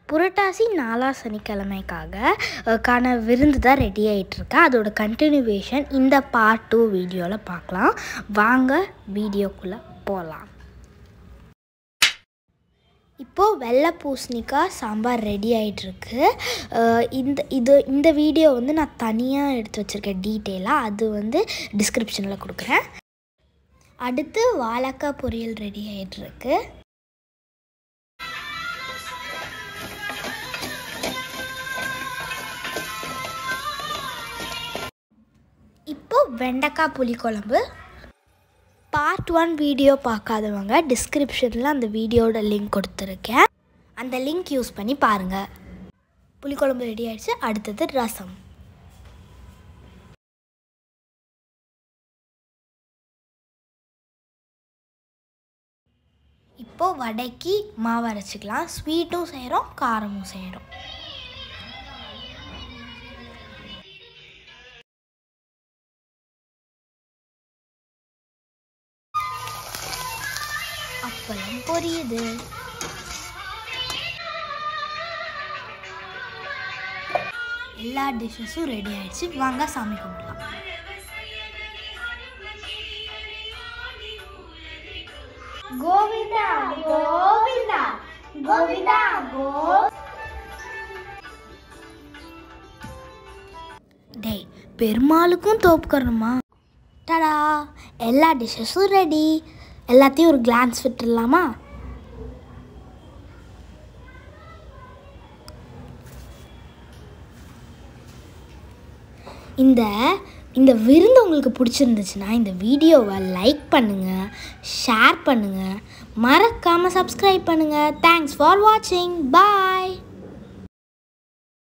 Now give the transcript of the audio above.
புரட்டாசி நாலா சனிக்கிழமைக்காக அஹ், கான விருந்து தான் ரெடி ஆகிட்டுருக்கு அதோட கண்டினியூவேஷன் இந்த பார்ட் டூ வீடியோவில் பார்க்கலாம் வாங்க வீடியோக்குள்ளே போகலாம் இப்போது வெள்ளை பூசணிக்காய் சாம்பார் ரெடி ஆகிட்டுருக்கு இந்த இது இந்த வீடியோ வந்து நான் தனியாக எடுத்து வச்சுருக்கேன் டீட்டெயிலாக அது வந்து டிஸ்கிரிப்ஷனில் கொடுக்குறேன் அடுத்து வாழைக்காய் பொரியல் ரெடி ஆகிட்டுருக்கு இப்போ வெண்டைக்காய் புளிக்குழம்பு பார்ட் ஒன் வீடியோ பார்க்காதவங்க டிஸ்கிரிப்ஷனில் அந்த வீடியோட லிங்க் கொடுத்துருக்கேன் அந்த லிங்க் யூஸ் பண்ணி பாருங்கள் புளிக்குழம்பு ரெடி ஆயிடுச்சு அடுத்தது ரசம் இப்போ வடைக்கு மாவு அரைச்சிக்கலாம் ஸ்வீட்டும் செய்கிறோம் காரமும் செய்கிறோம் அப்பளம் பொரியுது எல்லா டிஷ்ஷஸும் ரெடி ஆயிடுச்சு வாங்க சாமி கும்பிடலாம் கோவிந்தா கோவிந்தா கோவிந்தா கோ டேய் பெருமாளுக்கும் தோப்புக்கணுமா டடா எல்லா டிஷ்ஷஸும் ரெடி எல்லாத்தையும் ஒரு கிளான்ஸ் விட்டுடலாமா இந்த இந்த விருந்து உங்களுக்கு பிடிச்சிருந்துச்சுன்னா இந்த வீடியோவை லைக் பண்ணுங்கள் ஷேர் பண்ணுங்கள் மறக்காமல் சப்ஸ்கிரைப் பண்ணுங்கள் தேங்க்ஸ் ஃபார் வாட்சிங் பா